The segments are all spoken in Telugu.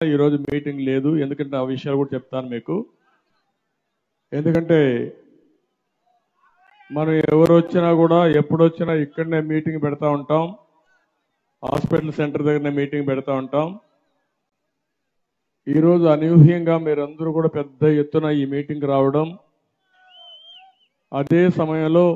ఈరోజు మీటింగ్ లేదు ఎందుకంటే ఆ విషయాలు కూడా చెప్తాను మీకు ఎందుకంటే మనం ఎవరు వచ్చినా కూడా ఎప్పుడు వచ్చినా ఇక్కడనే మీటింగ్ పెడతా ఉంటాం హాస్పిటల్ సెంటర్ దగ్గరనే మీటింగ్ పెడతా ఉంటాం ఈరోజు అనూహ్యంగా మీరందరూ కూడా పెద్ద ఎత్తున ఈ మీటింగ్ రావడం అదే సమయంలో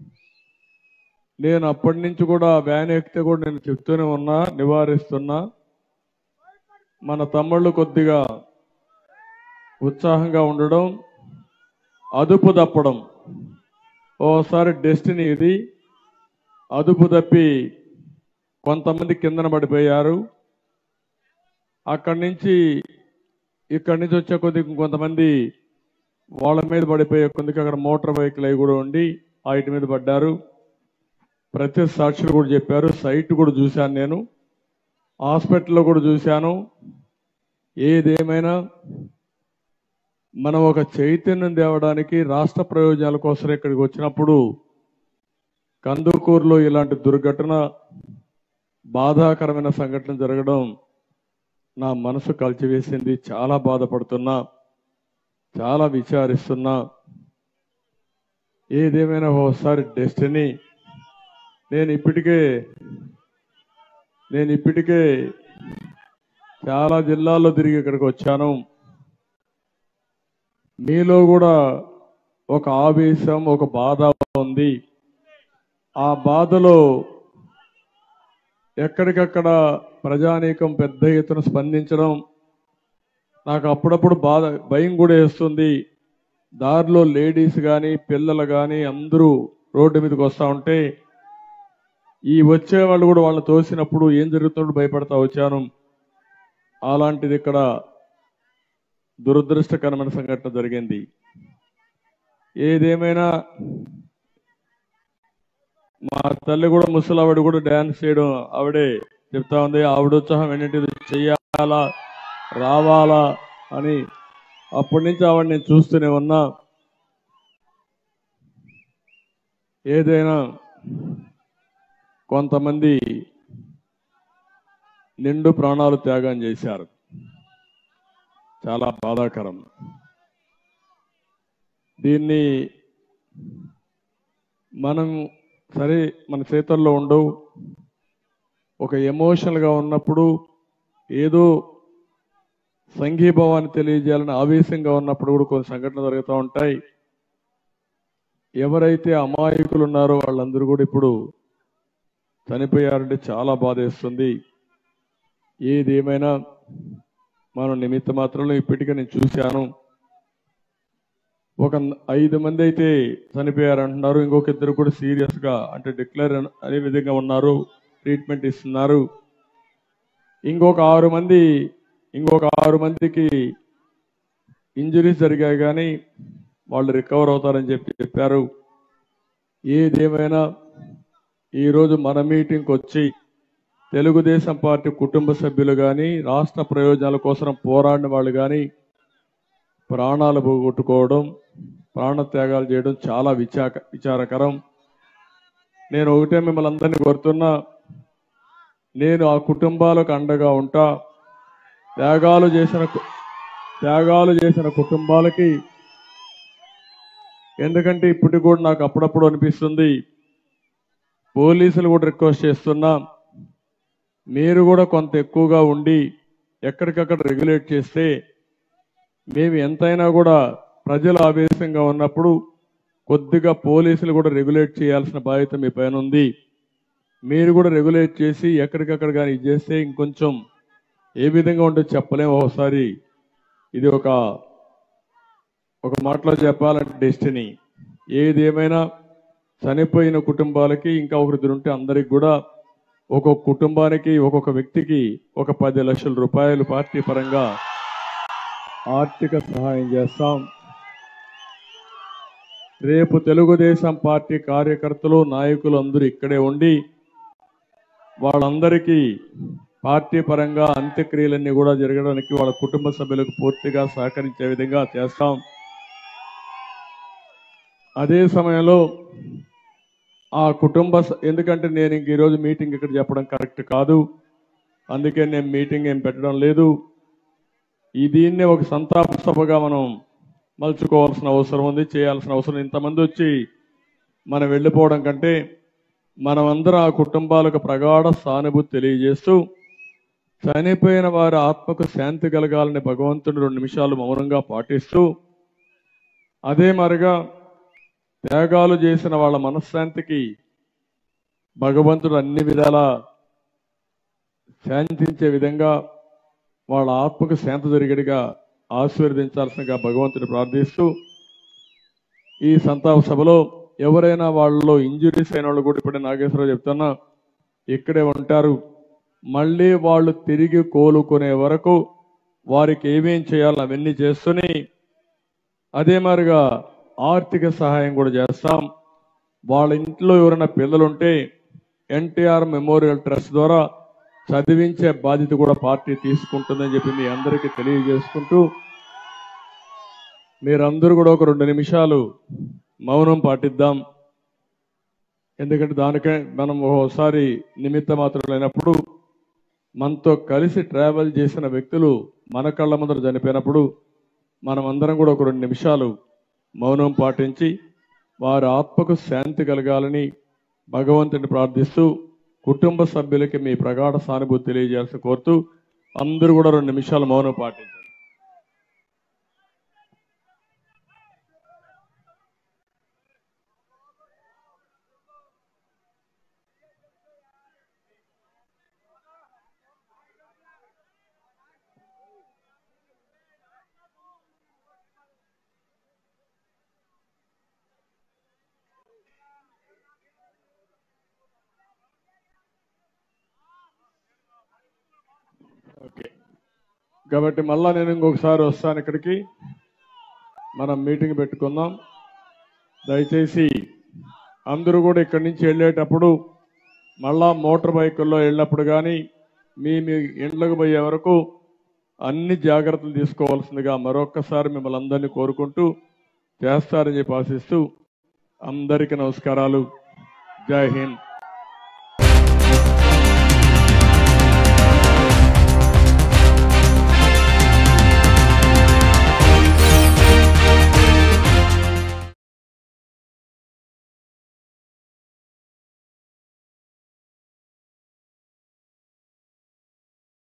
నేను అప్పటి నుంచి కూడా వ్యాన్ ఎక్కితే కూడా నేను చెప్తూనే ఉన్నా నివారిస్తున్నా మన తమ్ముళ్ళు కొద్దిగా ఉత్సాహంగా ఉండడం అదుపు తప్పడం ఓసారి డెస్టినీ ఇది అదుపు తప్పి కొంతమంది కిందన పడిపోయారు అక్కడి నుంచి ఇక్కడి నుంచి వచ్చే కొద్దిగా కొంతమంది వాళ్ళ మీద పడిపోయే కొద్దిగా అక్కడ మోటార్ బైకులు అవి కూడా ఉండి వాటి మీద పడ్డారు ప్రతి సాక్షులు కూడా చెప్పారు సైట్ కూడా చూశాను నేను హాస్పిటల్లో కూడా చూశాను ఏదేమైనా మనం ఒక చైతన్యం తేవడానికి రాష్ట్ర ప్రయోజనాల కోసం ఇక్కడికి వచ్చినప్పుడు కందుకూరులో ఇలాంటి దుర్ఘటన బాధాకరమైన సంఘటన జరగడం నా మనసు కలిచివేసింది చాలా బాధపడుతున్నా చాలా విచారిస్తున్నా ఏదేమైనా ఒకసారి డెస్టినీ నేను ఇప్పటికే నేను ఇప్పటికే చాలా జిల్లాల్లో తిరిగి ఇక్కడికి వచ్చాను మీలో కూడా ఒక ఆవేశం ఒక బాధ ఉంది ఆ బాధలో ఎక్కడికక్కడ ప్రజానీకం పెద్ద ఎత్తున స్పందించడం నాకు అప్పుడప్పుడు బాధ భయం కూడా వేస్తుంది దారిలో లేడీస్ కానీ పిల్లలు కానీ అందరూ రోడ్డు మీదకి వస్తూ ఉంటే ఈ వచ్చే వాళ్ళు కూడా వాళ్ళని తోసినప్పుడు ఏం జరుగుతుందో భయపడతా వచ్చాను అలాంటిది ఇక్కడ దురదృష్టకరమైన సంఘటన జరిగింది ఏదేమైనా మా తల్లి కూడా ముసలావిడ కూడా డ్యాన్స్ చేయడం ఆవిడే చెప్తా ఉంది ఆవిడ ఉత్సాహం ఏంటంటే చెయ్యాలా రావాలా అని అప్పటి నుంచి ఆవిడ నేను చూస్తూనే ఉన్నా ఏదైనా కొంతమంది నిండు ప్రాణాలు త్యాగం చేశారు చాలా బాధాకరం దీన్ని మనం సరే మన చేతుల్లో ఉండవు ఒక ఎమోషనల్గా ఉన్నప్పుడు ఏదో సంఘీభావాన్ని తెలియజేయాలని ఆవేశంగా ఉన్నప్పుడు కూడా కొన్ని సంఘటనలు జరుగుతూ ఉంటాయి ఎవరైతే అమాయకులు ఉన్నారో వాళ్ళందరూ కూడా ఇప్పుడు చనిపోయారంటే చాలా బాధేస్తుంది ఏదేమైనా మనం నిమిత్త మాత్రంలో ఇప్పటికే నేను చూశాను ఒక ఐదు మంది అయితే చనిపోయారంటున్నారు ఇంకొక ఇద్దరు కూడా సీరియస్ గా అంటే డిక్లేర్ అనే విధంగా ఉన్నారు ట్రీట్మెంట్ ఇస్తున్నారు ఇంకొక ఆరు మంది ఇంకొక ఆరు మందికి ఇంజరీస్ జరిగాయి కానీ వాళ్ళు రికవర్ అవుతారని చెప్పి చెప్పారు ఏదేమైనా ఈరోజు మన మీటింగ్కి వచ్చి తెలుగుదేశం పార్టీ కుటుంబ సభ్యులు కానీ రాష్ట్ర ప్రయోజనాల కోసం పోరాడిన వాళ్ళు కానీ ప్రాణాలు పోగొట్టుకోవడం ప్రాణత్యాగాలు చేయడం చాలా విచాక విచారకరం నేను ఒకటే మిమ్మల్ని అందరినీ కోరుతున్నా నేను ఆ కుటుంబాలకు అండగా ఉంటా త్యాగాలు చేసిన కు- త్యాగాలు చేసిన కుటుంబాలకి ఎందుకంటే ఇప్పటికి కూడా నాకు అప్పుడప్పుడు అనిపిస్తుంది పోలీసులు కూడా రిక్వెస్ట్ చేస్తున్నా మీరు కూడా కొంత ఎక్కువగా ఉండి ఎక్కడికక్కడ రెగ్యులేట్ చేస్తే మేము ఎంతైనా కూడా ప్రజలు ఆవేశంగా ఉన్నప్పుడు కొద్దిగా పోలీసులు కూడా రెగ్యులేట్ చేయాల్సిన బాధ్యత మీ పైన ఉంది మీరు కూడా రెగ్యులేట్ చేసి ఎక్కడికక్కడ కానీ ఇది చేస్తే ఇంకొంచెం ఏ విధంగా ఉంటుందో చెప్పలేము ఒకసారి ఇది ఒక ఒక మాటలో చెప్పాలంటే డెస్టినీ ఏది ఏమైనా చనిపోయిన కుటుంబాలకి ఇంకా ఒకరిద్దరు ఉంటే అందరికి కూడా ఒక్కొక్క కుటుంబానికి ఒక్కొక్క వ్యక్తికి ఒక పది లక్షల రూపాయలు పార్టీ పరంగా ఆర్థిక సహాయం చేస్తాం రేపు తెలుగుదేశం పార్టీ కార్యకర్తలు నాయకులు అందరూ ఇక్కడే ఉండి వాళ్ళందరికీ పార్టీ పరంగా అంత్యక్రియలన్నీ కూడా జరగడానికి వాళ్ళ కుటుంబ సభ్యులకు పూర్తిగా సహకరించే విధంగా చేస్తాం అదే సమయంలో ఆ కుటుంబ స- ఎందుకంటే నేను ఇంక ఈరోజు మీటింగ్ ఇక్కడ చెప్పడం కరెక్ట్ కాదు అందుకే నేను మీటింగ్ ఏం పెట్టడం లేదు ఈ దీన్ని ఒక సంతాప సభగా మనం మలుచుకోవాల్సిన అవసరం ఉంది చేయాల్సిన అవసరం ఇంతమంది వచ్చి మనం వెళ్ళిపోవడం కంటే మనమందరం ఆ కుటుంబాలకు ప్రగాఢ సానుభూతి తెలియజేస్తూ చనిపోయిన వారి ఆత్మకు శాంతి కలగాలని భగవంతుడు రెండు నిమిషాలు మౌనంగా పాటిస్తూ అదే మరిగా త్యాగాలు చేసిన వాళ్ళ మనశ్శాంతికి భగవంతుడు అన్ని విధాలా శాంతించే విధంగా వాళ్ళ ఆత్మకు శాంతి జరిగేట్టుగా ఆశీర్వదించాల్సిందిగా భగవంతుని ప్రార్థిస్తూ ఈ సంతాప సభలో ఎవరైనా వాళ్ళలో ఇంజురీస్ అయిన వాళ్ళు కూడా ఇప్పుడే నాగేశ్వరరావు చెప్తున్నా ఇక్కడే ఉంటారు మళ్ళీ వాళ్ళు తిరిగి కోలుకునే వరకు వారికి ఏమేం చేయాలో అవన్నీ చేస్తూనే అదే మాదిరిగా ఆర్థిక సహాయం కూడా చేస్తాం వాళ్ళ ఇంట్లో ఎవరైనా పిల్లలుంటే ఎన్టీఆర్ మెమోరియల్ ట్రస్ట్ ద్వారా చదివించే బాధ్యత కూడా పార్టీ తీసుకుంటుందని చెప్పి మీ అందరికీ తెలియజేసుకుంటూ మీరందరూ కూడా ఒక రెండు నిమిషాలు మౌనం పాటిద్దాం ఎందుకంటే దానికే మనం ఒకసారి నిమిత్త మాత్రమైనప్పుడు మనతో కలిసి ట్రావెల్ చేసిన వ్యక్తులు మన కళ్ళ ముందర చనిపోయినప్పుడు మనం అందరం కూడా ఒక రెండు నిమిషాలు మౌనం పాటించి వారి ఆత్మకు శాంతి కలగాలని భగవంతుని ప్రార్థిస్తూ కుటుంబ సభ్యులకి మీ ప్రగాఢ సానుభూతి తెలియజేయాల్సి కోరుతూ అందరూ కూడా రెండు నిమిషాలు మౌనం పాటించండి ఓకే కాబట్టి మళ్ళా నేను ఇంకొకసారి వస్తాను ఇక్కడికి మనం మీటింగ్ పెట్టుకుందాం దయచేసి అందరూ కూడా ఇక్కడి నుంచి వెళ్ళేటప్పుడు మళ్ళా మోటార్ బైకుల్లో వెళ్ళినప్పుడు కానీ మీ మీ ఇండ్లకు పోయే వరకు అన్ని జాగ్రత్తలు తీసుకోవాల్సిందిగా మరొక్కసారి మిమ్మల్ని అందరినీ కోరుకుంటూ చేస్తారని చెప్పి ఆశిస్తూ అందరికీ నమస్కారాలు జై హింద్